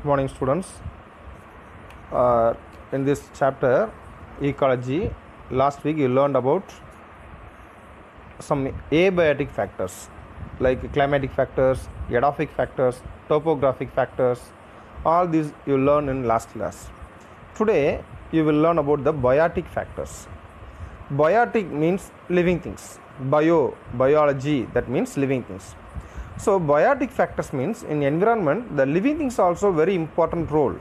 Good morning, students. Uh, in this chapter, ecology, last week you learned about some abiotic factors like climatic factors, edaphic factors, topographic factors. All these you learned in last class. Today, you will learn about the biotic factors. Biotic means living things. Bio, biology, that means living things. So, biotic factors means in environment, the living things also very important role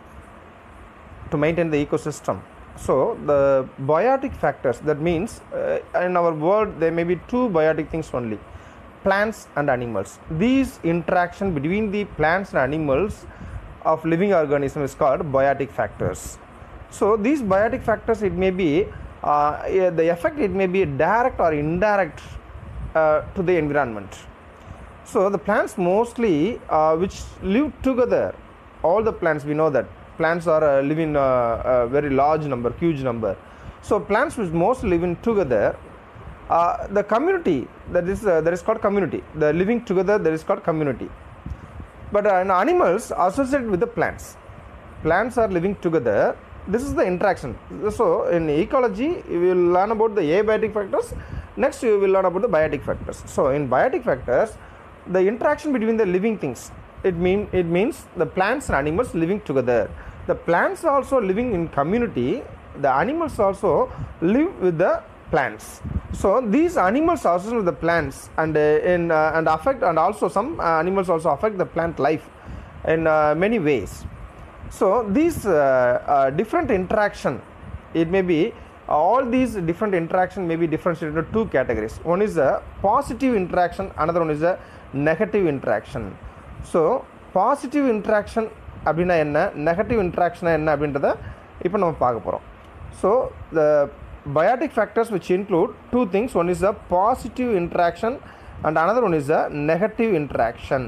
to maintain the ecosystem. So, the biotic factors that means uh, in our world there may be two biotic things only plants and animals. These interaction between the plants and animals of living organism is called biotic factors. So, these biotic factors it may be uh, yeah, the effect it may be direct or indirect uh, to the environment. So the plants mostly uh, which live together, all the plants we know that plants are uh, live in uh, a very large number, huge number. So plants which mostly live in together, uh, the community that is uh, that is called community. The living together that is called community. But uh, in animals associated with the plants, plants are living together. This is the interaction. So in ecology, you will learn about the abiotic factors. Next, you will learn about the biotic factors. So in biotic factors, the interaction between the living things it mean it means the plants and animals living together the plants are also living in community the animals also live with the plants so these animals also with the plants and uh, in uh, and affect and also some uh, animals also affect the plant life in uh, many ways so these uh, uh, different interaction it may be all these different interaction may be differentiated into two categories one is a positive interaction another one is a negative interaction so positive interaction அப்படின்னா என்ன negative இன்ட்ராக்ஷனா என்ன அப்படின்றத இப்போ நம்ம பார்க்க போகிறோம் so the biotic factors which include two things one is a positive interaction and another one is a negative interaction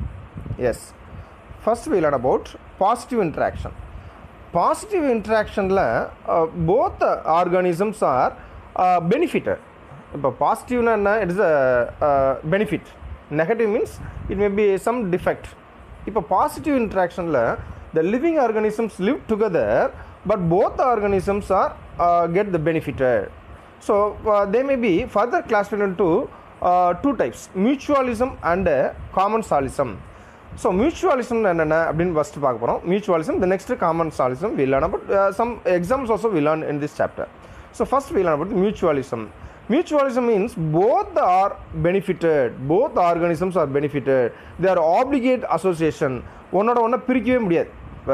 yes first we learn about positive interaction positive இன்ட்ராக்ஷனில் both organisms are benefited இப்போ பாசிட்டிவ்னா என்ன it is a benefit negative means it may be some defect இப்போ positive இன்ட்ராக்ஷனில் the living organisms live together but both organisms are get the benefited so they may B further classified to two types mutualism and commensalism so mutualism என்னென்ன அப்படின்னு first பார்க்க போகிறோம் mutualism the next commensalism we learn about some exams also we learn in this chapter so first we learn about mutualism mutualism means both are benefited both organisms are benefited they are obligate association ஒன்னோட ஒன்றை பிரிக்கவே முடியாது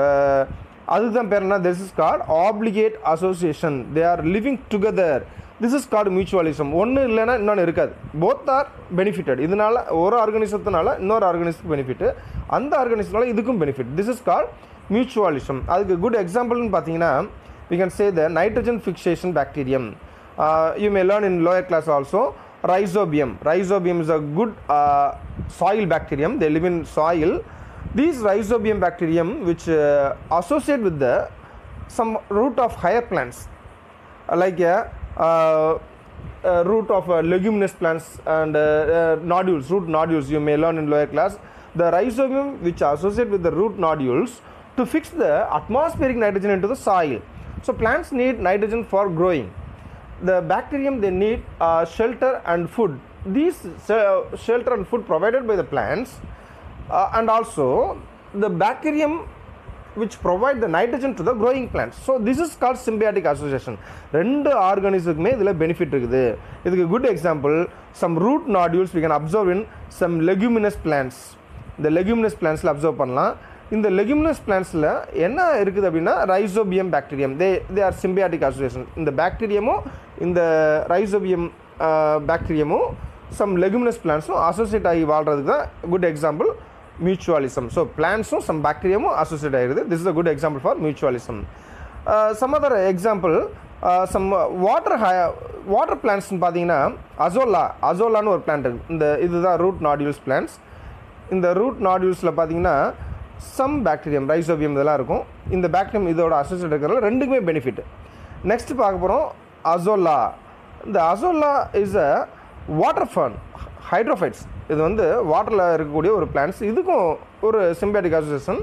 அதுதான் பேர் என்ன this is called obligate association they are living together this is called mutualism ஒன்று இல்லைன்னா இன்னொன்று இருக்காது போத் ஆர் பெனிஃபிட்டட் இதனால ஒரு ஆர்கனிசத்தினால இன்னொரு ஆர்கனிசத்துக்கு பெனிஃபிட் அந்த ஆர்கனிசத்தினால இதுக்கும் benefit this is called mutualism அதுக்கு குட் எக்ஸாம்பிள்னு பார்த்தீங்கன்னா we can say the nitrogen fixation bacterium uh, you may learn in lower class also rhizobium rhizobium is a good uh, soil bacterium they live in soil these rhizobium bacterium which uh, associate with the some root of higher plants uh, like a, uh, a root of uh, leguminous plants and uh, uh, nodules root nodules you may learn in lower class the rhizobium which associate with the root nodules to fix the atmospheric nitrogen into the soil so plants need nitrogen for growing the bacterium they need uh, shelter and food these sh- shelter and food provided by the plants uh, and also the bacterium which provide the nitrogen to the growing plants so this is called symbiotic association ரெண்டு ஆர்கானிசத்துக்குமே இதில் benefit இருக்குது இதுக்கு good example some root nodules we can observe in some leguminous plants இந்த leguminous பிளான்ஸில் observe பண்ணலாம் இந்த leguminous பிளான்ஸில் என்ன இருக்குது அப்படின்னா rhizobium bacterium they they are symbiotic association இந்த பாக்டீரியமும் இந்த ரைசோபியம் பாக்டீரியமும் சம் லெகுமினஸ் பிளான்ஸும் அசோசியேட் ஆகி வாழ்கிறதுக்கு தான் குட் எக்ஸாம்பிள் மியூச்சுவலிசம் ஸோ பிளான்ஸும் சம் பாக்டீரியமும் அசோசியேட் ஆகிருது this is a good example for mutualism some other example some water water பிளான்ட்ஸ்னு பார்த்தீங்கன்னா அசோலா அசோலான்னு ஒரு பிளான்ட் இருக்குது இந்த இதுதான் ரூட் நாடியூல்ஸ் பிளான்ட்ஸ் இந்த ரூட் நாடியூல்ஸில் பார்த்தீங்கன்னா சம் பாக்டீரியம் ரைசோபியம் இதெல்லாம் இருக்கும் இந்த பாக்டீரியம் இதோட அசோசியேட் இருக்கிறதுல ரெண்டுக்குமே பெனிஃபிட் நெக்ஸ்ட் பார்க்க போகிறோம் அசோலா இந்த azolla is a water fern hydrophytes இது வந்து வாட்டரில் இருக்கக்கூடிய ஒரு பிளான்ஸ் இதுக்கும் ஒரு சிம்பியாட்டிக் அசோசியேஷன்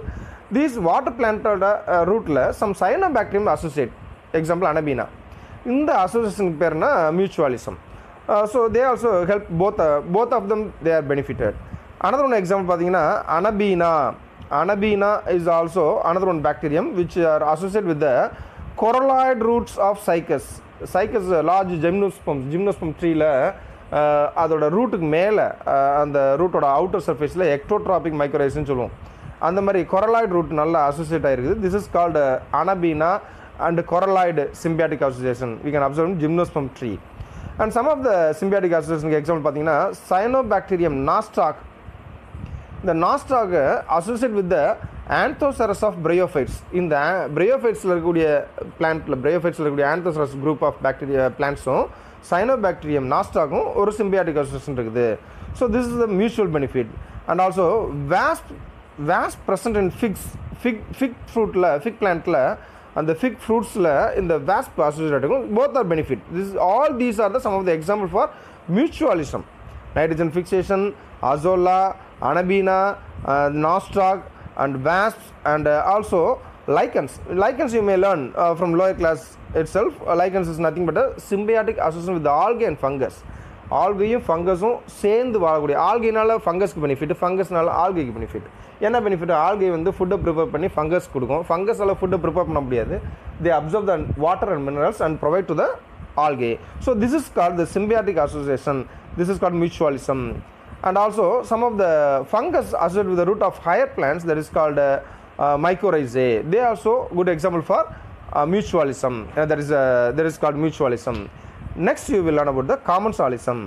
தீஸ் வாட்டர் பிளான்ட்டோட ரூட்டில் some cyanobacterium associate example anabaena இந்த அசோசியேஷனுக்கு பேர்னா mutualism so they also help both both of them they are benefited another one example பார்த்தீங்கன்னா anabaena anabaena is also another one bacterium which are associate with the coralloid roots of cycas cycas large gymnosperm gymnosperm ட்ரீல அதோட ரூட்டுக்கு மேலே அந்த ரூட்டோட outer சர்ஃபேஸில் எக்ட்ரோட்ராபிக் மைக்ரோரைஸ்ன்னு சொல்லுவோம் அந்த மாதிரி coralloid root நல்லா அசோசியேட் ஆகிருக்குது this is called anabaena and coralloid symbiotic association we can observe gymnosperm tree and some of the symbiotic அசோசியேஷனுக்கு எக்ஸாம்பிள் பார்த்தீங்கன்னா சைனோபாக்டீரியம் நாஸ்டாக் இந்த நாஸ்டாக associate with the anthoceros of bryophytes இந்த பிரையோஃபைட்ஸில் இருக்கக்கூடிய பிளான்ட்டில் பிரையோஃபைட்ஸில் இருக்கக்கூடிய ஆந்தோசரஸ் குரூப் ஆஃப் பாக்டீரியா பிளான்ட்ஸும் சைனோபாக்டீரியம் நாஸ்டாகும் ஒரு சிம்பியாட்டிக் அசோசியேஷன் இருக்குது so this is the mutual benefit and also wasp wasp present in fix fig fig ஃப்ரூட்டில் ஃபிக் பிளான்ட்டில் அந்த ஃபிக் ஃப்ரூட்ஸில் இந்த வேஸ்ப் அசோசியேட் இருக்கும் both are benefit this all these are the some of the example for mutualism nitrogen fixation, azolla, anabina, uh, nostoc, and wasps, and uh, also lichens. Lichens you may learn uh, from lower class itself. Uh, lichens is nothing but a symbiotic association with the algae and fungus. ஆல்கையும் ஃபங்கஸும் சேர்ந்து வாழக்கூடிய ஆல்கைனால ஃபங்கஸ்க்கு benefit ஃபங்கஸ்னால ஆல்கைக்கு benefit என்ன benefit algae வந்து ஃபுட்டை ப்ரிப்பேர் பண்ணி ஃபங்கஸ் கொடுக்கும் ஃபங்கஸால் ஃபுட்டை ப்ரிப்பேர் பண்ண முடியாது they observe the water and minerals and provide to the algae. So this is called the symbiotic association. This is called mutualism. And also some of the fungus associated with the root of higher plants that is called uh, uh, mycorrhizae. They are also good example for uh, mutualism. Uh, that is uh, that is called mutualism. Next you will learn about the commensalism.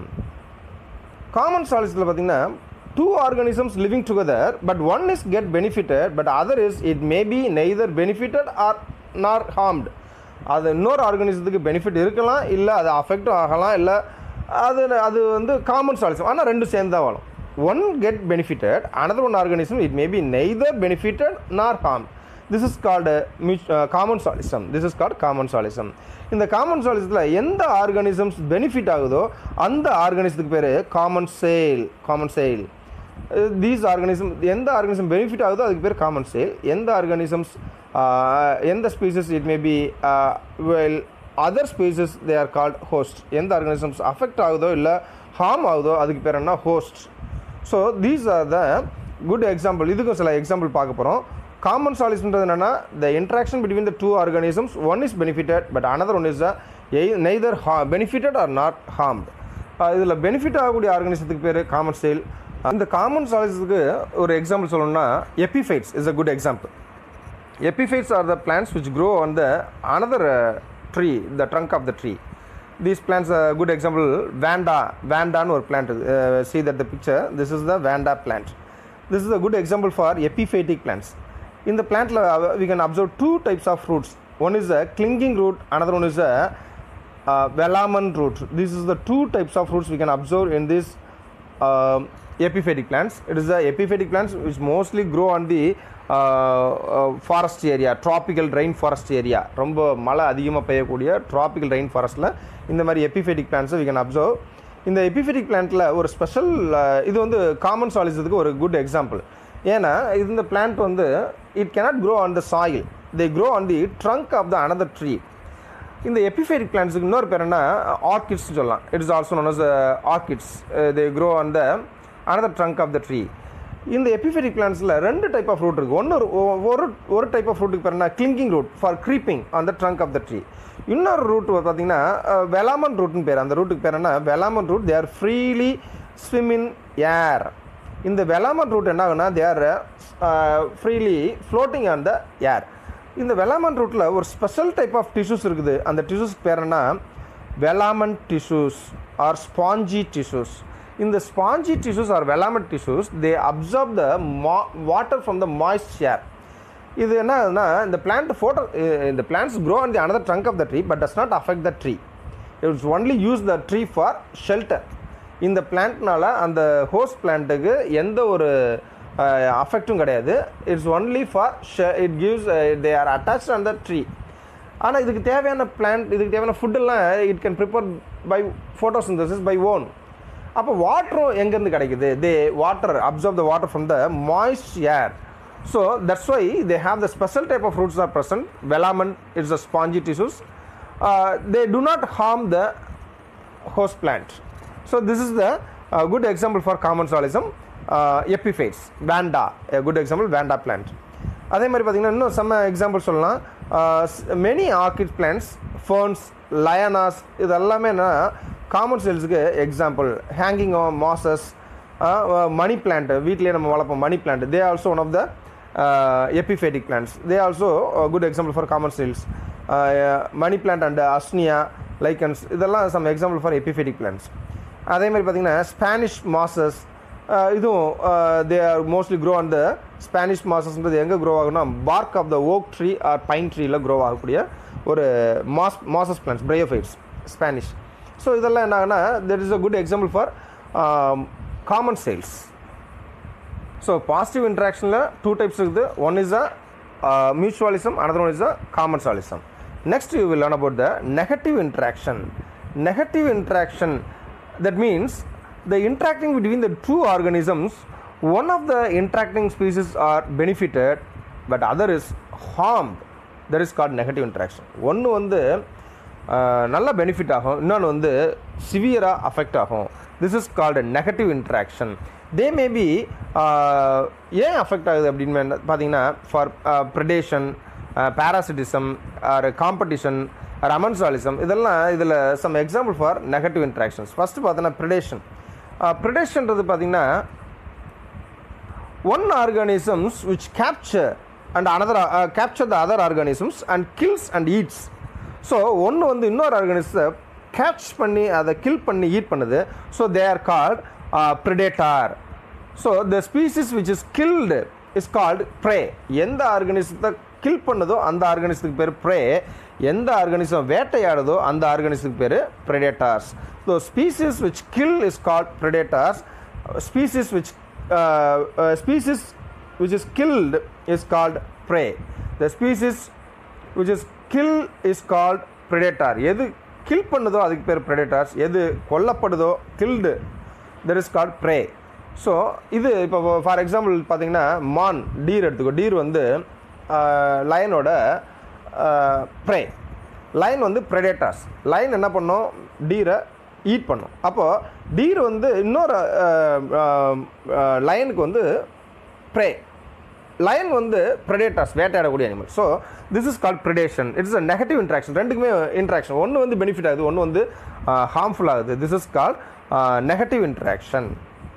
காமன் சாலிஸில் பார்த்தீங்கன்னா two organisms living together but one is get benefited but other is it may be neither benefited or nor harmed அது இன்னொரு ஆர்கானிசத்துக்கு benefit இருக்கலாம் இல்லை அது அஃபெக்டும் ஆகலாம் இல்லை அது அது வந்து காமன் சாலிசம் ஆனால் ரெண்டும் சேர்ந்து தான் வாழும் one get benefited another one organism it may be neither benefited nor harm this is called commensalism this is called commensalism இந்த காமன் சாலிசத்தில் எந்த ஆர்கானிசம்ஸ் பெனிஃபிட் ஆகுதோ அந்த ஆர்கானிசத்துக்கு பேர் commensal commensal these organism எந்த organism benefit ஆகுதோ அதுக்கு பேர் காமன் சேல் எந்த ஆர்கானிசம்ஸ் எந்த species it may be well other species they are called host எந்த ஆர்கானிசம்ஸ் அஃபெக்ட் ஆகுதோ இல்லை ஹார்ம் ஆகுதோ அதுக்கு பேர் என்ன host so these are the good example இதுக்கும் சில எக்ஸாம்பிள் பார்க்க போகிறோம் காமன் சாலிஸ்ன்றது என்னென்னா the interaction between the two organisms one is benefited but another one is neither ha benefited or not harmed இதில் பெனிஃபிட் ஆகக்கூடிய ஆர்கானிசத்துக்கு பேர் காமன் சேல் அந்த காமன் சாலிஸுக்கு ஒரு எக்ஸாம்பிள் சொல்லணும்னா epiphytes is a good example epiphytes are the plants which grow on the another uh, tree the trunk of the tree these plants a good example vanda vanda or plant uh, see that the picture this is the vanda plant this is a good example for epiphytic plants in the plant uh, we can observe two types of fruits one is a clinging root another one is a uh, velamen root this is the two types of fruits we can observe in this uh, epiphytic plants it is the epiphytic plants which mostly grow on the forest area tropical rain forest area ரொம்ப மழை அதிகமாக பெய்யக்கூடிய tropical rain ஃபாரஸ்ட்டில் இந்த மாதிரி epiphytic பிளான்ஸை we can observe இந்த epiphytic பிளான்ட்டில் ஒரு ஸ்பெஷல் இது வந்து காமன் சாலிஸத்துக்கு ஒரு குட் எக்ஸாம்பிள் ஏன்னா இந்த பிளான்ட் வந்து it cannot grow on the soil they grow on the trunk of the another tree இந்த எபிஃபெட்டிக் பிளான்ஸுக்கு இன்னொரு பேர் என்ன ஆர்கிட்ஸ் சொல்லலாம் it is also known as orchids they grow on the another trunk of the tree இந்த epiphytic பிளான்ஸில் ரெண்டு type of root இருக்குது ஒன்று ஒரு ஒரு டைப் ஆஃப் ரூட்டுக்கு பேர் என்ன clinging root for creeping on the trunk of the tree இன்னொரு ரூட் பார்த்தீங்கன்னா வெலாமன் ரூட்னு பேர் அந்த ரூட்டுக்கு பேர் என்ன velamen root they are freely swim in air இந்த வெலாமன் ரூட் என்ன ஆகுனா they are freely floating on the air இந்த வெலாமன் ரூட்டில் ஒரு ஸ்பெஷல் டைப் ஆஃப் டிஷ்யூஸ் இருக்குது அந்த டிஷ்யூஸ்க்கு பேர் என்ன velamen tissues are spongy tissues in the spongy tissues or velamet tissues they absorb the mo- water from the moist air இது என்ன ஆகுதுன்னா இந்த பிளான்ட் ஃபோட்டோ இந்த plants grow on the another trunk of the tree but does not affect the tree it's only use the tree for shelter இந்த பிளான்ட்னால அந்த host பிளான்ட்டுக்கு எந்த ஒரு அஃபெக்டும் கிடையாது it's only for it gives they are attach on the tree ஆனால் இதுக்கு தேவையான பிளான்ட் இதுக்கு தேவையான ஃபுட்டெல்லாம் it can prepare by photosynthesis by own அப்போ வாட்டரும் எங்கேருந்து கிடைக்குது they water observe the water from the moist air So that's why they have the special type of roots are present. Velamen is the spongy tissues. Uh, they do not harm the host plant. So this is the uh, good example for commensalism. Uh, epiphytes, vanda, a good example, vanda plant. அதே மாதிரி பார்த்தீங்கன்னா இன்னும் செம்ம example சொல்லலாம் many orchid plants ferns lianas இது எல்லாமே என்ன காமன் சேல்ஸுக்கு example hanging mosses money plant வீட்டிலேயே நம்ம வளர்ப்போம் money plant they also one of the epiphytic plants they also a good example for common cereals uh, money plant and asnia lichens இதெல்லாம் some example for epiphytic plants அதே மாதிரி பார்த்தீங்கன்னா Spanish mosses இதுவும் they are mostly grow on the Spanish மாசஸ்ன்றது எங்கே grow ஆகும்னா bark of the oak tree or pine ட்ரீல grow ஆகக்கூடிய ஒரு moss mosses plants bryophytes Spanish so இதெல்லாம் என்ன ஆகுனா there is a good example for commensals so positive இன்ட்ராக்ஷனில் டூ டைப்ஸ் இருக்குது one is a mutualism another one is a commensalism next you will learn about the negative interaction negative interaction that means the interacting between the two organisms one of the interacting species are benefited but other is harm that is called negative interaction ஒன்று வந்து ஆஹ், நல்ல benefit ஆகும் இன்னொன்று வந்து சிவியராக affect ஆகும் this is called negative interaction they maybe ஏன் அஃபெக்ட் ஆகுது அப்படின்னு பார்த்தீங்கன்னா for predation parasitism or competition or amensalism இதெல்லாம் இதில் some example for negative interactions first பார்த்தீங்கன்னா ப்ரிடேஷன் ப்ரிடேஷன்றது பார்த்தீங்கன்னா one organisms which capture and another uh, capture the other organisms and kills and eats so ஒன்று வந்து இன்னொரு ஆர்கானிஸை கேட்ச் பண்ணி அதை கில் பண்ணி ஈட் பண்ணுது so they are called predator so the species which is killed is called prey எந்த ஆர்கானிசத்தை kill பண்ணுதோ அந்த ஆர்கானிசத்துக்கு பேர் ப்ரே எந்த ஆர்கானிசம் வேட்டையாடுதோ அந்த ஆர்கானிசத்துக்கு பேர் predators so species which kill is called predators species which uh, uh, species which is killed is called prey. The species which is kill is called predator. எது கில் பண்ணுதோ அதுக்கு பேர் predators எது கொல்லப்படுதோ killed that is called prey so இது இப்போ for example பார்த்தீங்கன்னா மான் டீர் எடுத்துக்கோ டீர் வந்து லயனோட ப்ரே லைன் வந்து ப்ரெடேட்டர்ஸ் லைன் என்ன பண்ணும் டீரை ஈட் பண்ணும் அப்போது டீர் வந்து இன்னொரு லைனுக்கு வந்து ப்ரே லயன் வந்து ப்ரெடேட்டர்ஸ் வேட்டையாடக்கூடிய animal so this is called predation it's a negative interaction ரெண்டுக்குமே இன்ட்ராக்ஷன் ஒன்று வந்து பெனிஃபிட் ஆகுது ஒன்று வந்து ஹார்ம்ஃபுல் ஆகுது this is called negative interaction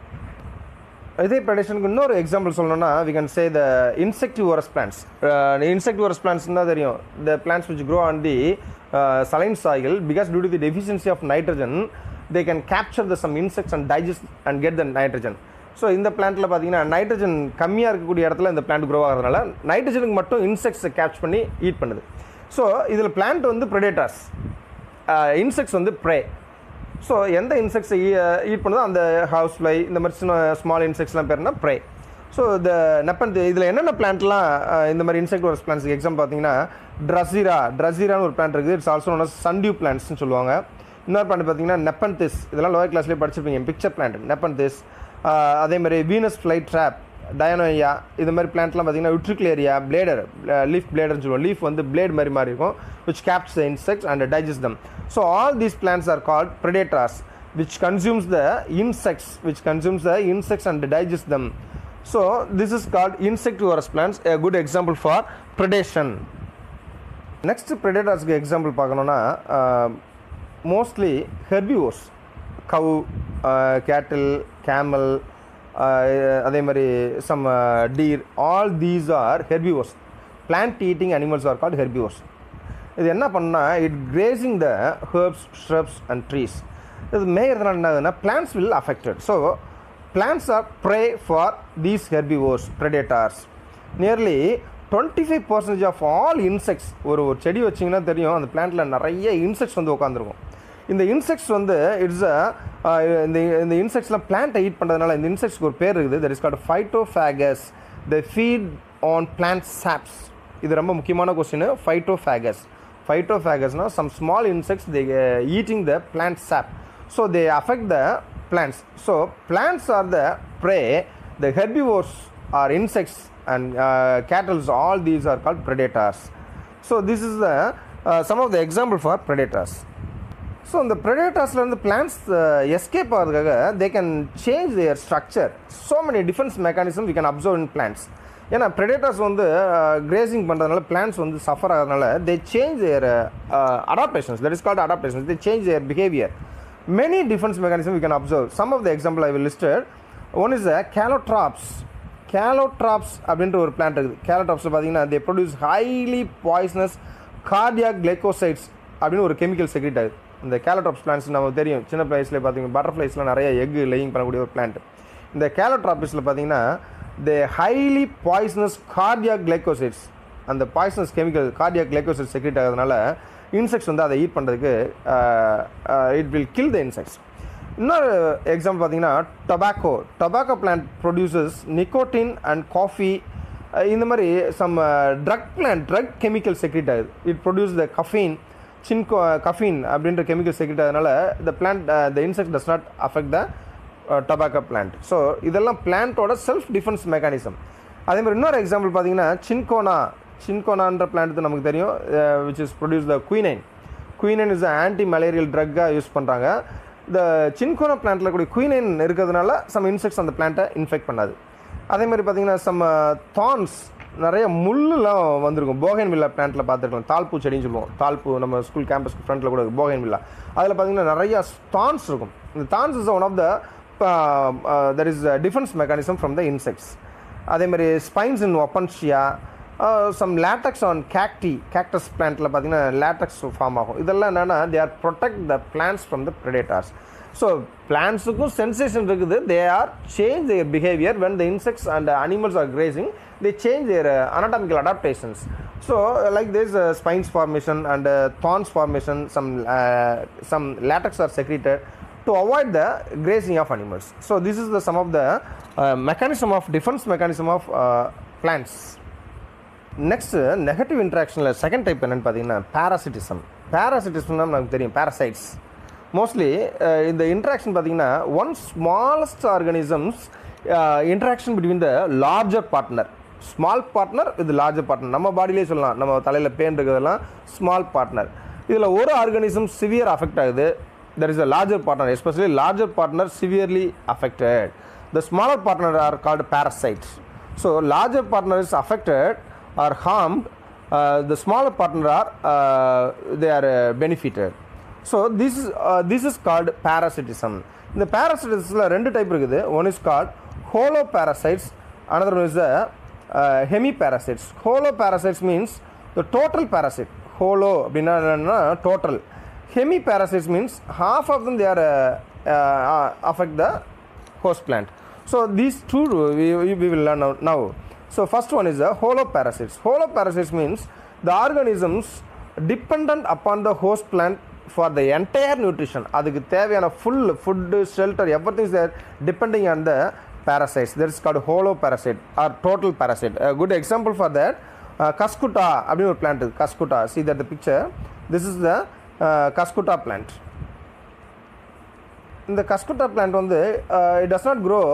இதே ப்ரெடேஷனுக்கு இன்னொரு எக்ஸாம்பிள் சொல்லணும்னா we can say the insectivorous plants insectivorous plants தான் தெரியும் the plants which grow on the saline soil because due to the deficiency of nitrogen they can capture the some insects and digest and get the nitrogen so இந்த பிளான்ட்டில் பார்த்தீங்கன்னா nitrogen கம்மியாக இருக்கக்கூடிய இடத்துல இந்த plant grow ஆகிறதுனால நைட்ரஜனுக்கு மட்டும் இன்செக்ட்ஸை கேப்ச் பண்ணி ஈட் பண்ணுது ஸோ இதில் பிளான்ட் வந்து ப்ரெடேட்டர்ஸ் இன்செக்ட்ஸ் வந்து ப்ரே ஸோ எந்த இன்செக்ட்ஸை ஈட் பண்ணுதோ அந்த ஹவுஸ் ஃப்ளை இந்த மாதிரி சின்ன ஸ்மால் இன்செக்ட்ஸ்லாம் பேர்னா ப்ரே ஸோ இந்த நெப்பன் இதில் என்னென்ன பிளான்ட்லாம் இந்த மாதிரி இன்செக்ட் ஒரு பிளான்ட்ஸ்க்கு எக்ஸாம் பார்த்தீங்கன்னா ட்ரஸிரா ட்ரஸிரான்னு ஒரு பிளான்ட் இருக்குது இட்ஸ் ஆல்சோ ஒன் சன்டியூ பிளான்ட்ஸ்னு சொல்லுவாங்க இன்னொரு பிளான்ட் பார்த்தீங்கன்னா நெப்பன்திஸ் இதெல்லாம் லோயர் கிளாஸ்லேயே படிச்சிருப்பீங்க பிக்சர் பிளான்ட் நெப்பன்திஸ் அதே மாதிரி வீனஸ் ஃப்ளை ட்ராப் டயனோயா இது மாதிரி பிளான்ட்லாம் பார்த்தீங்கன்னா யுட்ரிக்லேரியா பிளேடர் லீஃப் பிளேடர்னு சொல்லுவோம் லீஃப் வந்து பிளேட் மாதிரி மாதிரி இருக்கும் which caps the insects and digest them so all these plants are called predators which consumes the insects which consumes the insects and digest them so this is called insectivorous plants a good example for predation next predators example பார்க்கணுன்னா mostly herbivores cow cattle camel அதே மாதிரி some deer all these are herbivores plant eating animals are called herbivores இது என்ன பண்ணால் it grazing the herbs shrubs and trees இது மேயறதுனால என்ன ஆகுதுன்னா plants will affected so plants are prey for these herbivores predators nearly twenty five percentage of all insects ஒரு ஒரு செடி வச்சிங்கன்னா தெரியும் அந்த பிளான்ட்டில் நிறைய இன்செக்ட்ஸ் வந்து உட்காந்துருக்கும் இந்த இன்செக்ட்ஸ் வந்து இட்ஸ் அ இந்த இந்த இன்செக்ட்ஸ்லாம் பிளான்ட்டை ஈட் பண்ணுறதுனால இந்த இன்செக்ட்ஸ்க்கு ஒரு பேர் இருக்குது that is called phytophagous the feed on plant saps இது ரொம்ப முக்கியமான கொஸ்டின் ஃபைட்டோஃபேகஸ் ஃபைட்டோஃபேகஸ்னா some small insects they eating the plant sap so they affect the plants so plants are the prey the herbivores are insects and uh, cattle all these are called predators so this is the uh, some of the example for predators so இந்த ப்ரெடேட்டர்ஸ்லேருந்து plants escape ஆகிறதுக்காக they can change their structure so many defence mechanism we can observe in plants ஏன்னா predators வந்து grazing பண்ணுறதுனால plants வந்து suffer ஆகிறதுனால they change their adaptations that is called adaptations they change their behaviour many defence mechanism we can observe some of the example I will listed one is a calotropis calotropis அப்படின்ற ஒரு plant இருக்குது கேலோட்ராப்ஸில் பார்த்தீங்கன்னா they produce highly poisonous cardiac glycosides அப்படின்னு ஒரு chemical secrete ஆகுது இந்த கேலோட்ராப்ஸ் plans நமக்கு தெரியும் சின்ன பிளேஸில் பார்த்தீங்கன்னா பட்டர்ஃப்ளைஸ்லாம் நிறைய எக் லேயிங் பண்ணக்கூடிய ஒரு பிளான்ட் இந்த கேலோட்ராபிஸில் பார்த்தீங்கன்னா they highly poisonous cardiac glycosides அந்த poisonous chemical cardiac glycosides secrete ஆகிறதுனால இன்செக்ட்ஸ் வந்து அதை ஈட் பண்ணுறதுக்கு it will kill the insects இன்னொரு எக்ஸாம்பிள் பார்த்தீங்கன்னா tobacco tobacco plant produces nicotine and coffee இந்த மாதிரி some drug plant drug chemical secrete ஆகுது it produce the caffeine cinchona caffeine அப்படின்ற கெமிக்கல் செக்ரெட் ஆகிறதுனால the plant the insect does not affect the tobacco plant so இதெல்லாம் பிளான்ட்டோட self defence mechanism அதே மாதிரி இன்னொரு எக்ஸாம்பிள் பார்த்தீங்கன்னா சின்கோனா சின்கோனான்ற பிளான்ட் நமக்கு தெரியும் which is produce the quinine quinine is anti malarial ட்ரக்காக யூஸ் பண்ணுறாங்க இந்த சின்கோனா பிளான்ட்டில் கூடிய குயினைன் இருக்கிறதுனால சம் இன்செக்ட்ஸ் அந்த பிளான்ட்டை இன்ஃபெக்ட் பண்ணாது அதே மாதிரி பார்த்தீங்கன்னா சம் தான்ஸ் நிறைய முள்ளுலாம் வந்திருக்கும் போகன் வில்லா பிளான்ட்டில் பார்த்துருக்கலாம் தாழ்பூ செடின்னு சொல்லுவோம் தாழ்பூ நம்ம ஸ்கூல் கேம்பஸ்க்கு ஃப்ரண்ட்டில் கூட போகன் வில்லா அதில் பார்த்தீங்கன்னா நிறைய தான்ஸ் இருக்கும் இந்த thorns is one of the that is defence mechanism from the insects அதே மாதிரி spines in opuntia some latex on cacti cactus பிளான்ட்டில் பார்த்தீங்கன்னா லேட்டக்ஸ் ஃபார்ம் ஆகும் இதெல்லாம் என்னென்னா they are protect the plants from the predators so பிளான்ஸுக்கும் sensation இருக்குது they are change their behaviour when the insects and animals are grazing they change their uh, anatomical adaptations so uh, like this uh, spines formation and uh, thorns formation some uh, some latex are secreted to avoid the grazing of animals so this is the some of the uh, mechanism of defense mechanism of uh, plants next negative இன்ட்ராக்ஷனில் second type என்னென்னு பார்த்தீங்கன்னா parasitism பேராசிட்டிசம்னா நமக்கு தெரியும் parasites mostly இந்த interaction பார்த்தீங்கன்னா one smallest organisms interaction between the larger partner small partner இது larger partner நம்ம பாடியிலே சொல்லலாம் நம்ம தலையில் பேன் இருக்கிறதெல்லாம் ஸ்மால் பார்ட்னர் இதில் ஒரு ஆர்கானிசம் சிவியர் அஃபெக்ட் ஆகுது that is a larger partner especially larger partner severely affected the smaller partner are called parasites so larger partner is affected or harmed uh, the smaller partner are uh, they are uh, benefited so this is this is called parasitism இந்த parasitismல ரெண்டு type இருக்குது one is called holo parasites another one is the uh, hemiparasites holo parasites means the total parasite holo அப்படின்னா என்னன்னா total hemi parasites means half of them they are uh, uh, affect the host plant so these two we, we we will learn now, now so first one is the holoparasites holoparasites means the organisms dependent upon the host plant for the entire nutrition அதுக்கு தேவையான full food shelter every things they're depending on the parasites that is called holoparasite or total parasite a good example for that uh, kaskuta அப்படின்னு ஒரு plant இருக்கு kaskuta see that the picture this is the uh, kaskuta plant இந்த cuscuta plant வந்து it does not grow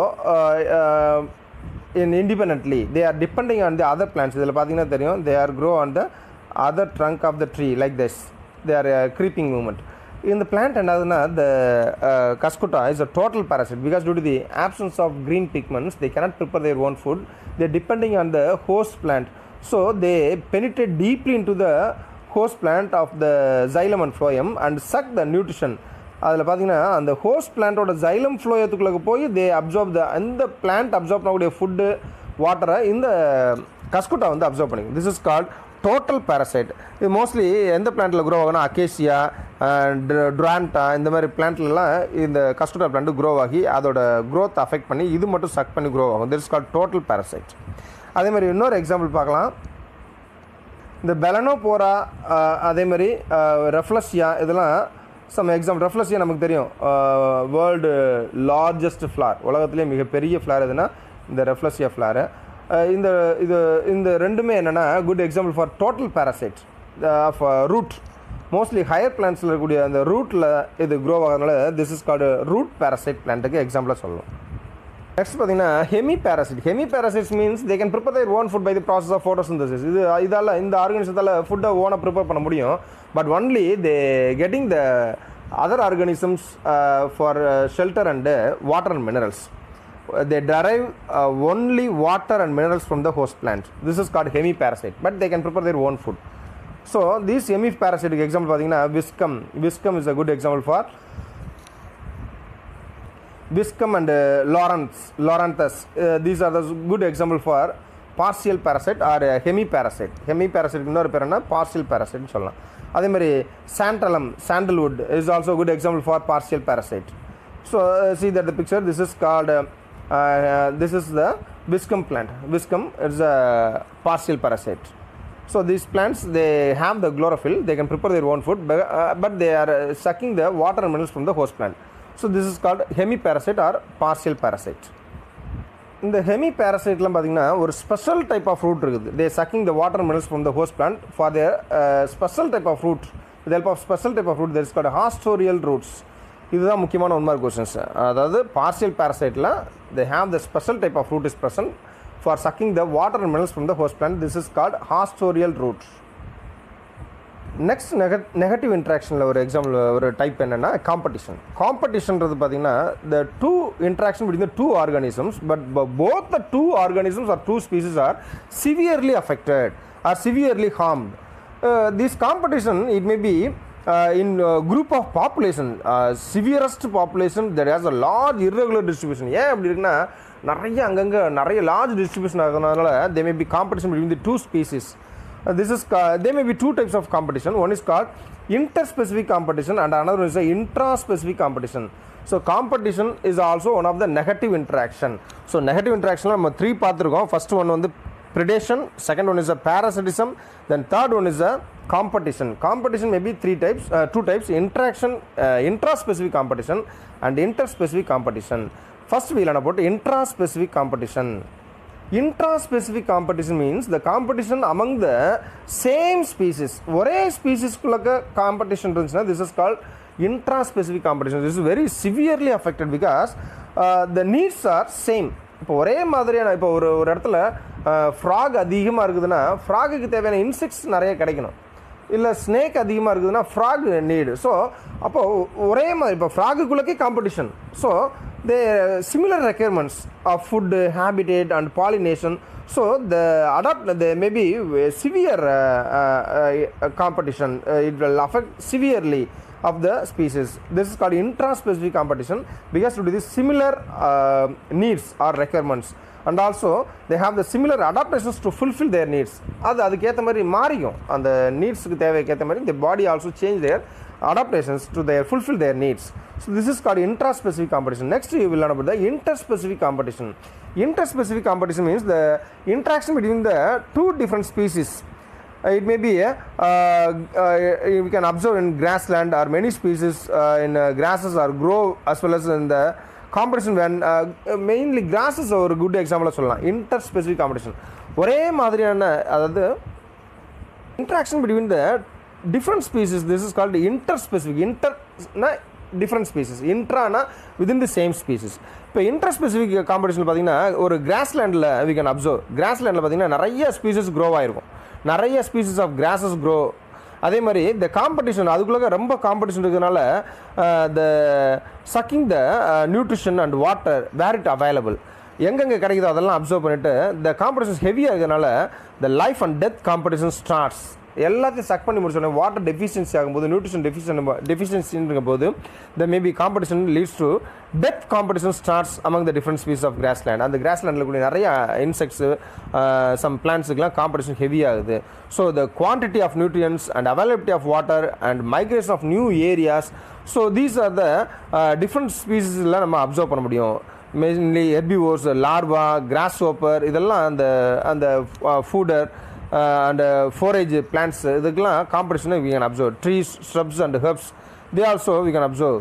in independently they are depending on the other plants இதில் பார்த்தீங்கன்னா தெரியும் they are grow on the other trunk of the tree like this they are creeping movement இந்த plant என்னதுன்னா the cuscuta is a total parasite because due to the absence of green pigments they cannot prepare their own food they're depending on the host plant so they penetrate deeply into the host plant of the xylem and phloem and suck the nutrition அதில் பார்த்தீங்கன்னா அந்த host பிளான்ட்டோட xylem ஃப்ளோயத்துக்குள்ளே போய் தே observe த அந்த plant observe பண்ணக்கூடிய food வாட்டரை இந்த கஸ்குட்டா வந்து absorb பண்ணிக்கும் this is called total parasite இது மோஸ்ட்லி எந்த பிளான்ட்டில் க்ரோ ஆகுனா அகேசியா ட்ரான்டா இந்த மாதிரி பிளான்ட்லலாம் இந்த கஸ்குட்டா பிளான்ட் க்ரோ ஆகி அதோட க்ரோத் அஃபெக்ட் பண்ணி இது மட்டும் சக் பண்ணி க்ரோ ஆகும் this is called total parasite அதே மாதிரி இன்னொரு எக்ஸாம்பிள் பார்க்கலாம் இந்த பெலனோபோரா அதே மாதிரி ரெஃப்ளஸியா இதெல்லாம் சம் எக்ஸாம்பிள் ரெஃப்ளஸியா நமக்கு தெரியும் வேர்ல்டு லார்ஜஸ்ட் ஃப்ளார் உலகத்திலே மிகப்பெரிய ஃப்ளார் எதுனா இந்த ரெஃப்ளஸியா ஃப்ளாரு இந்த இது இந்த ரெண்டுமே என்னென்னா good example for total parasite of root mostly higher பிளான்ஸில் இருக்கக்கூடிய அந்த ரூட்டில் இது க்ரோ ஆகிறதுனால this is called root parasite பிளான்ட்டுக்கு எக்ஸாம்பிளாக சொல்லலாம் நெக்ஸ்ட் பார்த்தீங்கன்னா hemi parasite hemi parasites means they can prepare their own food by the process of photosynthesis இது இதால் இந்த ஆர்கனிசத்தால் ஃபுட்டை ஓனாக ப்ரிப்பேர் பண்ண முடியும் but only they getting the other organisms for shelter and water and minerals they derive uh, only water and minerals from the host plant. This is called hemiparasite, but they can prepare their own food. So, these hemiparasitic example பார்த்தீங்கன்னா viscum. Viscum is a good example for viscum and uh, lawrence, loranthus. Uh, these are the good example for partial parasite or uh, hemiparasite. Hemiparasite இன்னொரு பேர் என்ன partial parasite சொல்லலாம் அதே மாதிரி santalum sandalwood is also a good example for partial parasite. So, uh, see that the picture, this is called uh, uh, this is the viscum plant viscum is a partial parasite so these plants they have the chlorophyll they can prepare their own food but, uh, but they are uh, sucking the water and minerals from the host plant so this is called hemiparasite or partial parasite இந்த ஹெமி பேரசைட்லாம் பார்த்தீங்கன்னா ஒரு special type of fruit இருக்குது they sucking the water minerals from the host plant for their special type of fruit with help of special type of fruit there is called haustorial roots இதுதான் முக்கியமான one mark questions அதாவது partial பேரசைட்டில் they have the special type of fruit is present for sucking the water and minerals from the host plant this is called ஹாஸ்டோரியல் root next நெக negative இன்ட்ராக்ஷனில் ஒரு example ஒரு type என்னென்னா competition காம்படிஷன்றது பார்த்தீங்கன்னா the two interaction between the two organisms but both the two organisms are two species are severely affected or severely harmed this competition it may be uh, in uh, group of population uh, severest population that has a large irregular distribution ஏன் அப்படி இருக்குன்னா நிறைய அங்கங்கே நிறைய large distribution ஆகிறதுனால they may be competition between the two species this is they may be two types of competition one is called interspecific competition and another one is intraspecific competition so competition is also one of the negative interaction so negative இன்ட்ராக்ஷனில் நம்ம three பார்த்துருக்கோம் first one வந்து predation second one is a parasitism then third one is a competition competition may be three types uh, two types interaction uh, intraspecific competition and interspecific competition first we learn about intraspecific competition intraspecific competition means the competition among the same species ஒரே ஸ்பீசிஸ்குள்ளக்க competition இருந்துச்சுன்னா this is called intraspecific competition this is very severely affected because uh, the needs are same இப்போ ஒரே மாதிரியான இப்போ ஒரு ஒரு இடத்துல ஃப்ராக் அதிகமாக இருக்குதுன்னா ஃப்ராகுக்கு தேவையான இன்செக்ட்ஸ் நிறைய கிடைக்கணும் இல்லை ஸ்னேக் அதிகமாக இருக்குதுன்னா ஃப்ராக் நீடு ஸோ அப்போது ஒரே மாதிரி இப்போ ஃப்ராகுக்குள்ளக்கே competition so they similar requirements of food habitat and pollination so the adapt the maybe severe competition it will affect severely of the species. This is called intraspecific competition because due to the similar uh, needs or requirements and also they have the similar adaptations to fulfill their needs. அது அதுக்கேற்ற மாதிரி மாறிக்கும் அந்த நீட்ஸுக்கு தேவைக்கேற்ற மாதிரி the body also change their adaptations to their fulfill their needs. So this is called intraspecific competition. Next you will learn about the interspecific competition. Interspecific competition means the interaction between the two different species uh, it may be a, uh, uh, we can observe in grassland or many species uh, in uh, grasses or grow as well as in the competition when uh, mainly grasses ஒரு good example சொல்லலாம் interspecific competition ஒரே மாதிரியான அதாவது interaction between the different species this is called interspecific inter னா different species இன்ட்ரானா within the same species இப்போ interspecific competition பார்த்தீங்கன்னா ஒரு கிராஸ்லேண்டில் வி கேன் அப்சர்வ் கிராஸ்லேண்டில் பார்த்தீங்கன்னா நிறைய ஸ்பீசிஸ் க்ரோ ஆயிருக்கும் நிறைய ஸ்பீசிஸ் ஆஃப் கிராஸஸ் க்ரோ அதே மாதிரி இந்த காம்படிஷன் அதுக்குள்ளே ரொம்ப காம்படிஷன் இருக்கிறதுனால the sucking the nutrition and water where it available எங்கெங்கே கிடைக்குதோ அதெல்லாம் அப்சர்வ் பண்ணிவிட்டு இந்த காம்படிஷன்ஸ் ஹெவியாக இருக்கிறதுனால the life and death competition starts எல்லாத்தையும் சக் பண்ணி முடிச்சோடனே வாட்டர் டெஃபிஷியன்சி ஆகும்போது நியூட்ரிஷன் டெஃபிஷியன் டெஃபிஷியன்சின்ற போது the maybe competition leads to death competition starts among the different species of grassland அந்த கிராஸ்லேண்டில் கூடிய நிறைய இன்செக்ட்ஸு சம் பிளான்ஸுக்கெலாம் காம்படிஷன் ஹெவி ஆகுது so the quantity of nutrients and availability of water and migration of new areas so these are the different ஸ்பீசிஸ்லாம் நம்ம observe பண்ண முடியும் mainly herbivores larva grasshopper இதெல்லாம் அந்த அந்த ஃபூடர் அண்ட் ஃபோரேஜ் பிளான்ட்ஸ் இதுக்கெல்லாம் காம்படிஷனை we can observe trees shrubs and herbs they also we can observe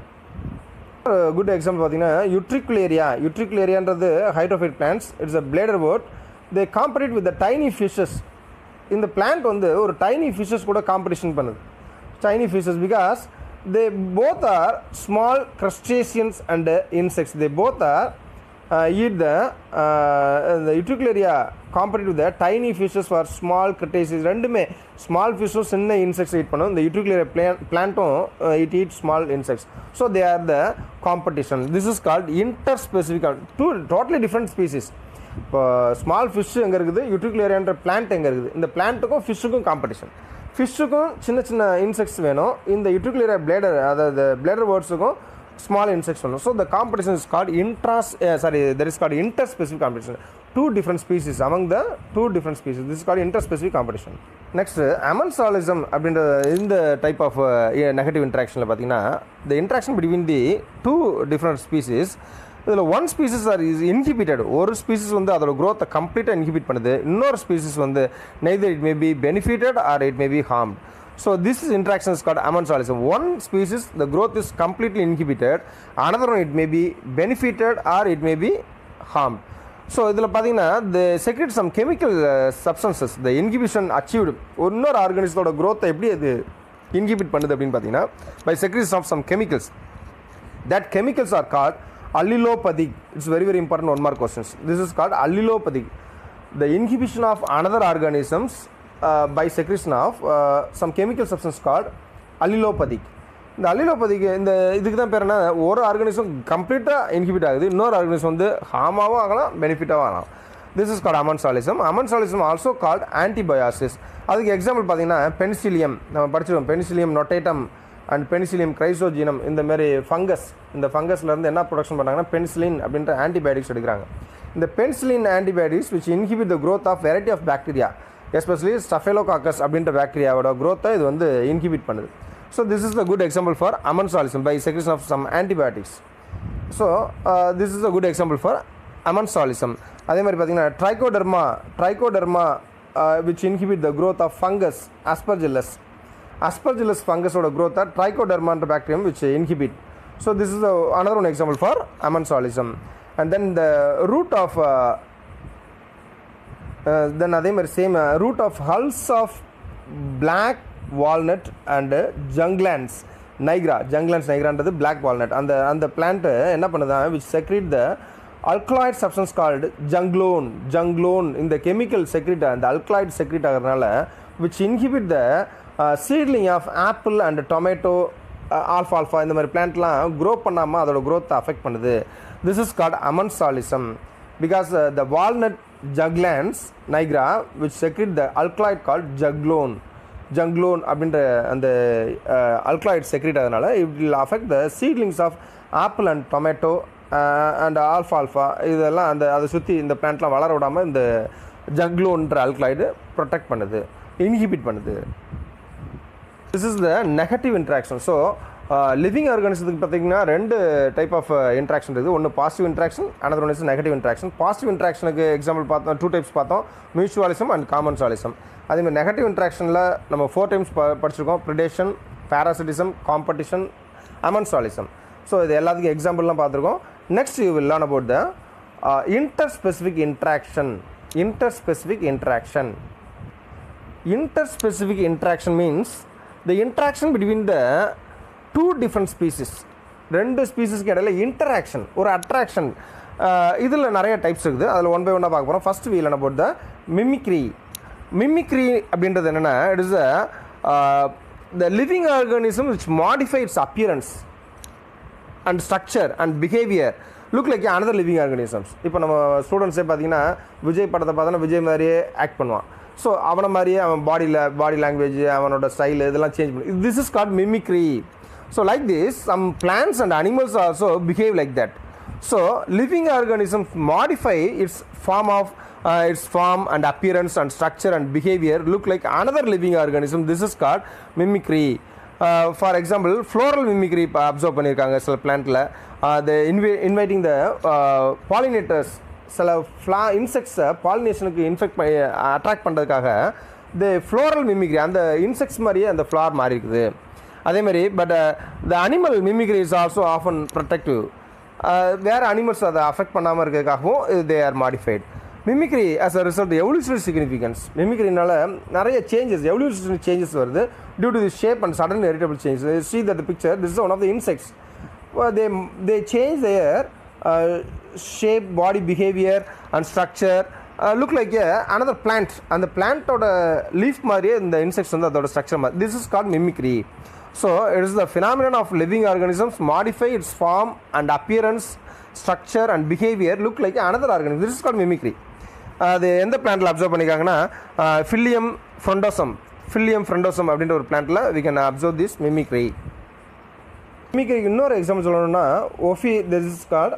good example பார்த்தீங்கன்னா யுட்ரிகுலேரியா யுட்ரிகுலேரியான்றது hydrophyte plants it's a bladderwort they compete with the tiny fishes இந்த plant வந்து ஒரு tiny fishes கூட competition பண்ணுது tiny fishes because they both are small crustaceans and insects they both are eat the uh, the utricularia compared to the tiny fishes for small crustaceans ரெண்டுமே small ஃபிஷ்ஷும் சின்ன insects eat பண்ணும் இந்த utricular பிளான் பிளான்ட்டும் it eat small insects so they are the competition this is called interspecific two totally different species இப்போ small fish எங்கே இருக்குது யூட்ரிகுலேரியான்ற பிளான்ட் எங்கே இருக்குது இந்த பிளான்ட்டுக்கும் ஃபிஷ்ஷுக்கும் காம்படிஷன் ஃபிஷ்ஷுக்கும் சின்ன சின்ன இன்செக்ட்ஸ் வேணும் இந்த யூட்ரிகுலேரியா பிளேடர் அதாவது பிளேடர் வேர்ட்ஸுக்கும் small insects வேணும் so the competition is called intras uh, sorry there is called interspecific competition two different species among the two different species this is called interspecific competition next amensalism அப்படின்ற இந்த type of negative இன்ட்ராக்ஷனில் பார்த்தீங்கன்னா the interaction between the two different species இதில் one species or is inhibited ஒரு species வந்து அதோட growth கம்ப்ளீட்டாக inhibit பண்ணுது இன்னொரு ஸ்பீசிஸ் வந்து neither it may be benefited or it may be harmed So this is interaction is called amensalism. One species the growth is completely inhibited, another one it may be benefited or it may be harmed. So இதில் பார்த்தீங்கன்னா the secrete some chemical uh, substances the inhibition achieved இன்னொரு ஆர்கானிசத்தோட growth எப்படி அது inhibit பண்ணுது அப்படின்னு பார்த்தீங்கன்னா by secretion of some chemicals that chemicals are called allelopathic it's very very important one more questions this is called allelopathic the inhibition of another organisms uh, by secretion of uh, some chemical substance called allelopathic இந்த அல்லிலோபதிக்கு இந்த இதுக்கு தான் பேர் என்ன ஒரு organism கம்ப்ளீட்டாக inhibit ஆகுது இன்னொரு ஆர்கானிசம் வந்து ஹார்மாகவும் ஆகலாம் பெனிஃபிட்டாகவும் ஆகலாம் this is called amensalism amensalism also called antibiosis அதுக்கு எக்ஸாம்பிள் பார்த்தீங்கன்னா பென்சிலியம் நம்ம படிச்சிருக்கோம் Penicillium notatum and Penicillium chrysogenum இந்த மாதிரி ஃபங்கஸ் இந்த ஃபங்கஸ்லேருந்து என்ன ப்ரொடக்ஷன் பண்ணுறாங்கன்னா பென்சிலின் அப்படின்ற ஆன்டிபயோட்டிக்ஸ் எடுக்கிறாங்க இந்த penicillin antibiotics which inhibit the growth of variety of bacteria especially Staphylococcus அப்படின்ற பாக்டீரியாவோட growth-அ இது வந்து இன்ஹிபிட் பண்ணுது so this is the good example for amensalism by secretion of some antibiotics so this is a good example for amensalism அதே மாதிரி பார்த்தீங்கன்னா Trichoderma Trichoderma which inhibit the growth of fungus Aspergillus Aspergillus ஃபங்கஸோட growth-அ ட்ரைகோடர்மான்ற bacterium which inhibit so this is another one example for amensalism and then the root of then அதே மாதிரி same root of hulls of black walnut and Juglans nigra Juglans நைக்ரான்றது black walnut அந்த அந்த plant என்ன பண்ணுதான் which secrete the alkaloid substance called juglone juglone இந்த chemical secrete அந்த alkaloid secrete ஆகிறதுனால which inhibit the seedling of apple and tomato ஆல்ஃபா ஆல்ஃபா இந்த மாதிரி பிளான்ட்லாம் க்ரோ பண்ணாமல் அதோட க்ரோத்தை அஃபெக்ட் பண்ணுது this is called amensalism because the walnut ஜக்லான்ஸ் Niagara which secrete the alkaloid called juglone juglone அப்படின்ற அந்த அல்கலாய்ட் செக்ரிட் அதனால it will affect the seedlings of apple and tomato and ஆல்ஃபா ஆல்ஃபா இதெல்லாம் அந்த அதை சுற்றி இந்த பிளான்ட்லாம் வளர விடாமல் இந்த ஜக்லோன்ற அல்கலாய்டு ப்ரொடெக்ட் பண்ணுது இன்ஹிபிட் பண்ணுது this is the negative interaction so living ஆர்கானிசத்துக்கு பார்த்தீங்கன்னா ரெண்டு டைப் ஆஃப் இன்ட்ராக்ஷன் இருக்குது ஒன்று positive interaction another one is negative interaction positive இன்ட்ராக்ஷனுக்கு எக்ஸாம்பிள் பார்த்தோம் டூ டைப்ஸ் பார்த்தோம் மியூச்சுவலிசம் அண்ட் காமன்சாலிசம் அதேமாதிரி நெகட்டிவ் இன்ட்ராக்ஷனில் நம்ம ஃபோர் டைம்ஸ் ப படிச்சிருக்கோம் predation parasitism competition amensalism so இது எல்லாத்துக்கும் எக்ஸாம்பிள்லாம் பார்த்துருக்கோம் next you will learn about the interspecific interaction interspecific interaction interspecific interaction means the interaction between the two different species ரெண்டு ஸ்பீசிஸ்க்கு இடையில இன்டராக்ஷன் ஒரு அட்ராக்ஷன் இதில் நிறைய டைப்ஸ் இருக்குது அதில் ஒன் பை ஒன்னாக பார்க்க போகிறோம் ஃபர்ஸ்ட் வீல் என்ன போட் த மிமிக்ரி மிமிக்ரி அப்படின்றது என்னென்னா it is the living organism which modify its appearance and structure and behaviour look like another living organisms இப்போ நம்ம ஸ்டூடெண்ட்ஸே பார்த்தீங்கன்னா விஜய் படத்தை பார்த்தோன்னா விஜய் மாதிரியே ஆக்ட் பண்ணுவான் ஸோ அவனை மாதிரியே அவன் பாடியில் பாடி லாங்குவேஜ் அவனோட ஸ்டைல் இதெல்லாம் சேஞ்ச் பண்ணி this is called mimicry so like this some plants and animals also behave like that so living organism modify its form of its form and appearance and structure and behaviour look like another living organism this is called mimicry for example floral mimicry இப்போ observe பண்ணியிருக்காங்க சில பிளான்ட்டில் த இன்வை inviting the pollinators சில ஃப்ளா இன்செக்ட்ஸை பாலினேஷனுக்கு infect பண்ணி attract பண்ணுறதுக்காக the floral mimicry அந்த insects மாதிரியே அந்த flower மாறி இருக்குது அதேமாதிரி but the animal mimicry is also often protective வேறு அனிமல்ஸ் அதை அஃபெக்ட் பண்ணாமல் இருக்கிறதுக்காகவும் they are modified mimicry as a result evolutionary significance மிமிக்ரினால நிறைய சேஞ்சஸ் எவல்யூஷனரி சேஞ்சஸ் வருது due to the shape and sudden heritable changes see that picture this is one of the insects they they change their shape body behaviour and structure look like another plant அந்த பிளான்ட்டோட leaf மாதிரியே இந்த insects வந்து அதோட structure மாதிரி this is called mimicry so it is the phenomenon of living organisms modify its form and appearance structure and behaviour look like another organism this is called mimicry அது எந்த பிளான்ட்டில் observe பண்ணிக்காங்கன்னா ஃபில்லியம் ஃப்ரொண்டோசம் ஃபில்லியம் frondosum அப்படின்ற ஒரு பிளான்ட்டில் we can observe this mimicry மிமிக்ரிக்கு இன்னொரு example சொல்லணும்னா ஒஃபி this is called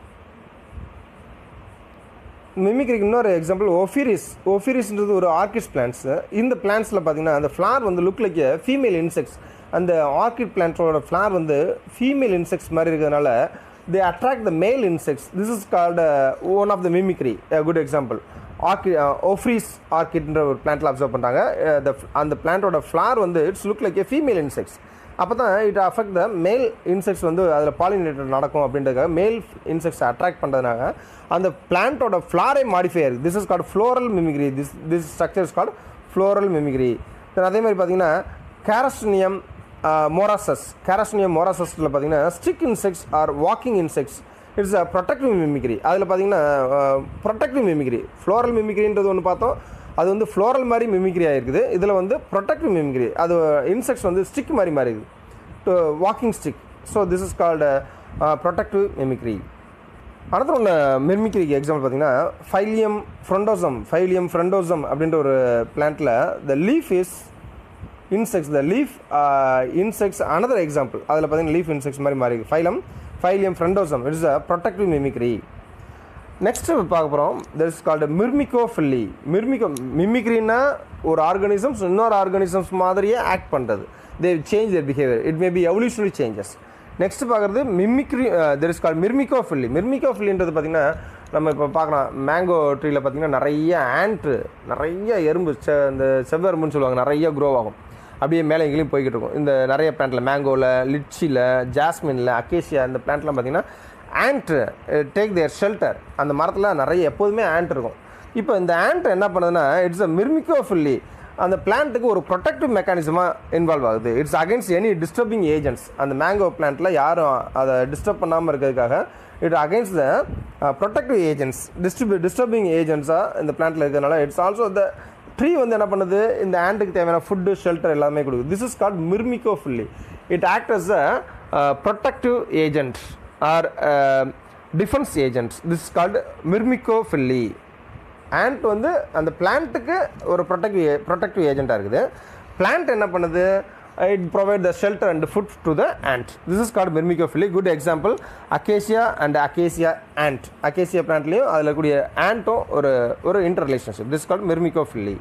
மிமிக்ரிக்கு இன்னொரு எக்ஸாம்பிள் ஒஃபிரிஸ் ஒஃபிரிஸ்ன்றது ஒரு ஆர்கிட் பிளான்ட்ஸு இந்த பிளான்ட்ஸில் பார்த்தீங்கன்னா அந்த ஃப்ளார் வந்து லுக் லைக் ஃபீமேல் இன்செக்ட்ஸ் அந்த ஆர்கிட் பிளான்ட்டோட ஃப்ளார் வந்து ஃபீமேல் இன்செக்ட்ஸ் மாதிரி இருக்கிறதுனால they attract the male insects this is called one of the mimicry good example ஆர்கி ஒஃப்ரீஸ் ஆர்கிட்ன்ற ஒரு பிளான்ட்டில் அப்சர்வ் பண்ணுறாங்க அந்த பிளான்ட்டோட ஃப்ளார் வந்து it's look like a female insects அப்போ தான் it affect the male insects வந்து அதில் பாலினேட்டர் நடக்கும் அப்படின்றதுக்காக மேல் இன்செக்ட்ஸ் அட்ராக்ட் பண்ணுறதுனால அந்த பிளான்ட்டோட ஃப்ளாரை மாடிஃபை ஆயிருக்கு this is called floral mimicry this this structure is called floral mimicry then அதே மாதிரி பார்த்தீங்கன்னா கேரஸ்னியம் மோராசஸ் கேரஸ்னியம் மோராசஸில் பார்த்தீங்கன்னா stick insects or walking insects it's a protective mimicry அதில் பார்த்தீங்கன்னா ப்ரொடக்டிவ் மிமிக்ரி ஃப்ளோரல் மிமிக்ரின்றது ஒன்று பார்த்தோம் அது வந்து ஃப்ளோரல் மாதிரி மிமிக்ரி ஆகிருக்குது இதில் வந்து ப்ரொடக்டிவ் மிமிக்ரி அது இன்செக்ட்ஸ் வந்து ஸ்டிக் மாதிரி மாறி இருக்குது walking stick so this is called protective mimicry அடுத்த ஒன்று மிமிக்ரிக்கு எக்ஸாம்பிள் பார்த்தீங்கன்னா ஃபைலியம் ஃப்ரண்டோசம் ஃபைலியம் ஃப்ரண்டோசம் அப்படின்ற ஒரு பிளான்ட்டில் the leaf is insects the leaf insects another example அதில் பார்த்தீங்கன்னா லீஃப் இன்செக்ட்ஸ் மாதிரி மாறி ஃபைலம் Phyllium frondosum it's a protective mimicry next பார்க்க போகிறோம் that is called myrmecophily மிர்மிகோ மிமிக்ரின்னா ஒரு ஆர்கானிசம்ஸ் இன்னொரு ஆர்கானிசம்ஸ் மாதிரியே ஆக்ட் பண்ணுறது they change their behaviour it may be evolutionary changes next பார்க்குறது mimicry there is call myrmecophily மிர்மிகோ ஃபில்லின்றது பார்த்திங்கன்னா நம்ம இப்போ பார்க்கலாம் மேங்கோ ட்ரீயில் பார்த்திங்கன்னா நிறைய ஆண்ட்டு நிறைய எறும்பு செ இந்த செவ்வெரும்புன்னு சொல்லுவாங்க நிறைய க்ரோ ஆகும் அப்படியே மேலே எங்கேயும் போய்கிட்டு இருக்கும் இந்த நிறைய பிளான்ட்டில் மேங்கோவில் லிச்சியில் ஜாஸ்மினில் அக்கேஷியா இந்த பிளான்ட்லாம் பார்த்திங்கன்னா ஆண்ட் டேக் தேர் ஷெல்டர் அந்த மரத்தில் நிறைய எப்போதுமே ஆண்ட் இருக்கும் இப்போ இந்த ஆண்ட் என்ன பண்ணுதுன்னா இட்ஸ் அ மிர்மிகோ ஃபில்லி அந்த பிளான்ட்டுக்கு ஒரு ப்ரொடெக்டிவ் மெக்கானிசமாக இன்வால்வ் ஆகுது it's against any disturbing agents அந்த மேங்கோ பிளான்ட்டில் யாரும் அதை டிஸ்டர்ப் பண்ணாமல் இருக்கிறதுக்காக it against the protective agents டிஸ்ட்ரிபியூ டிஸ்டர்பிங் ஏஜென்ட்ஸாக இந்த பிளான்ட்டில் இருக்கிறதுனால இட்ஸ் ஆல்சோ த ட்ரீ வந்து என்ன பண்ணுது இந்த ஆண்டுக்கு தேவையான ஃபுட்டு ஷெல்டர் எல்லாமே கொடுக்குது this is called myrmecophily it act as a protective agent or defence agents this is called myrmecophily ant வந்து அந்த பிளான்ட்டுக்கு ஒரு ப்ரொடெக்டிவ் ப்ரொடெக்டிவ் ஏஜென்ட்டாக இருக்குது பிளான்ட் என்ன பண்ணுது it provide the shelter and food to the ant this is called myrmecophily good example acacia and acacia ant acacia பிளான்ட்லேயும் அதில் கூடிய ஆண்ட்டும் ஒரு ஒரு interrelationship this called myrmecophily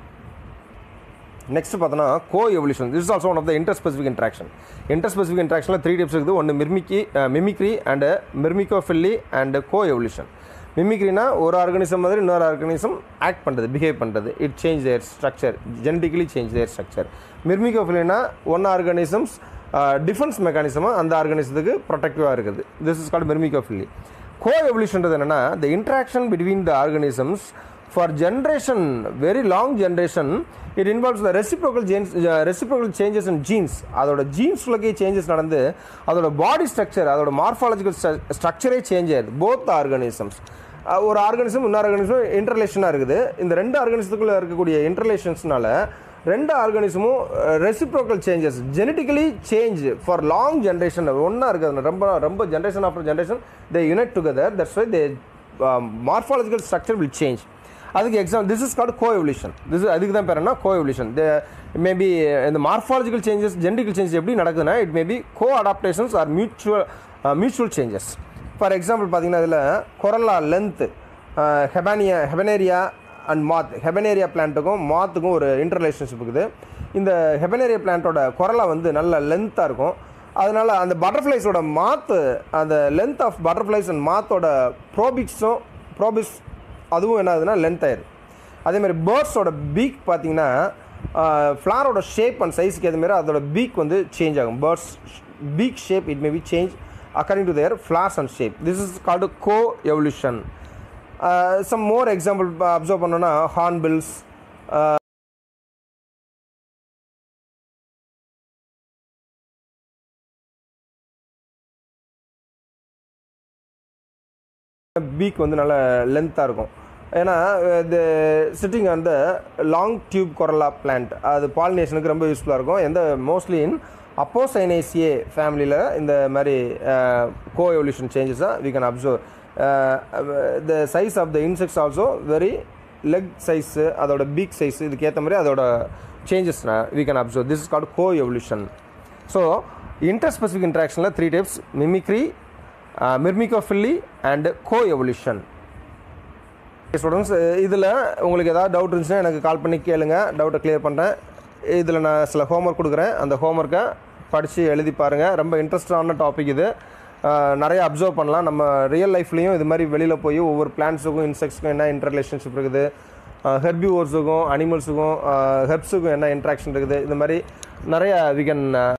next பார்த்தோன்னா coevolution this is also one of the interspecific interaction interspecific இன்ட்ராக்ஷனில் three types இருக்குது ஒன்று மிர்மிக்கி mimicry and myrmecophily and coevolution மிமிக்ரினா ஒரு ஆர்கனிசம் மாதிரி இன்னொரு ஆர்கனிசம் ஆக்ட் பண்ணுறது பிஹேவ் பண்ணுறது it change their structure genetically change their structure மிர்மிகோஃபிலினா ஒன் ஆர்கனிசம்ஸ் டிஃபென்ஸ் மெக்கானிசமாக அந்த ஆர்கனிசத்துக்கு ப்ரொடெக்டிவாக இருக்குது திஸ் இஸ் கால்ட் மிர்மிகோஃபிலி கோ எவல்யூஷன்றது என்னென்னா the interaction between the organisms for generation very long generation it involves the reciprocal genes reciprocal changes in genes அதோட ஜீன்ஸ்லக்கே சேஞ்சஸ் நடந்து அதோட பாடி ஸ்ட்ரக்சர் அதோட மார்ஃபாலஜிக்கல் ஸ்ட்ரக்சரே சேஞ்ச் ஆயிடுது போத் ஆர்கனிசம்ஸ் ஒரு ஆர்கனிசம் இன்னொரு ஆர்கனிசம் இன்டர்லேஷனாக இருக்குது இந்த ரெண்டு ஆர்கனிசத்துக்குள்ளே இருக்கக்கூடிய இன்டர்லேஷன்ஸ்னால ரெண்டு ஆர்கனிசமும் reciprocal changes genetically change for long generation ஒன்றா இருக்குது ரொம்ப ரொம்ப generation after generation they unite together that's why they morphological structure will change அதுக்கு exam this is called coevolution this அதுக்கு தான் பேர் என்ன கோ எவல்யூஷன் மேபி இந்த மார்ஃபாலஜிக்கல் சேஞ்சஸ் ஜெனடிக்கல் சேஞ்சஸ் எப்படி நடக்குதுன்னா it maybe co adaptations or mutual mutual changes for example பார்த்தீங்கன்னா இதில் கொரல்லா லென்த்து ஹெபானியா ஹெபனேரியா அண்ட் மாத் ஹெபனேரியா பிளான்ட்டுக்கும் மாத்துக்கும் ஒரு இன்டர் ரிலேஷன்ஷிப் இருக்குது இந்த ஹெபனேரியா பிளான்ட்டோட கொரலா வந்து நல்ல லென்த்தாக இருக்கும் அதனால் அந்த பட்டர்ஃப்ளைஸோட மாத்து அந்த லென்த் ஆஃப் பட்டர்ஃப்ளைஸ் அண்ட் மாத்தோட ப்ரோபிக்ஸும் ப்ரோபிக்ஸ் அதுவும் என்ன ஆகுதுன்னா லென்த் ஆயிடுது அதேமாதிரி பேர்ட்ஸோட பீக் பார்த்தீங்கன்னா ஃப்ளாரோட ஷேப் அண்ட் சைஸ்க்கு ஏற்ற அதோட பீக் வந்து சேஞ்ச் ஆகும் birds beak shape it may be change according to their flowers and shape this is called coevolution some more example observe பண்ணோன்னா ஹார்ன்பில்ஸ் பீக் வந்து நல்ல லென்த்தாக இருக்கும் ஏன்னா இது சிட்டிங் அந்த லாங் டியூப் கொரலா பிளான்ட் அது பாலினேஷனுக்கு ரொம்ப யூஸ்ஃபுல்லாக இருக்கும் எந்த மோஸ்ட்லி இன் அப்போசைனேசியே ஃபேமிலியில் இந்த மாதிரி கோ எவல்யூஷன் சேஞ்சஸாக we can observe the size of the insects also very leg size அதோட பீக் சைஸ் இதுக்கு ஏற்ற மாதிரி அதோட changes we can observe this is called coevolution so interspecific இன்ட்ராக்ஷனில் three types mimicry myrmecophily and coevolution students இதில் உங்களுக்கு ஏதாவது doubt இருந்துச்சுன்னா எனக்கு கால் பண்ணி கேளுங்க டவுட்டை கிளியர் பண்ணுறேன் இதில் நான் சில ஹோம்ஒர்க் கொடுக்குறேன் அந்த ஹோம்ஒர்க்கை படித்து எழுதி பாருங்கள் ரொம்ப இன்ட்ரெஸ்டான டாபிக் இது அஹ், நிறைய அப்சர்வ் பண்ணலாம் நம்ம ரியல் லைஃப்லேயும் இது மாதிரி வெளியில் போய் ஒவ்வொரு பிளான்ஸுக்கும் இன்செக்ட்ஸுக்கும் என்ன இன்டர் ரிலேஷன்ஷிப் இருக்குது ஹெர்பிவோர்ஸுக்கும் அனிமல்ஸுக்கும் ஹெர்ப்ஸுக்கும் என்ன இன்ட்ராக்ஷன் இருக்குது இது மாதிரி நிறைய வி கேன்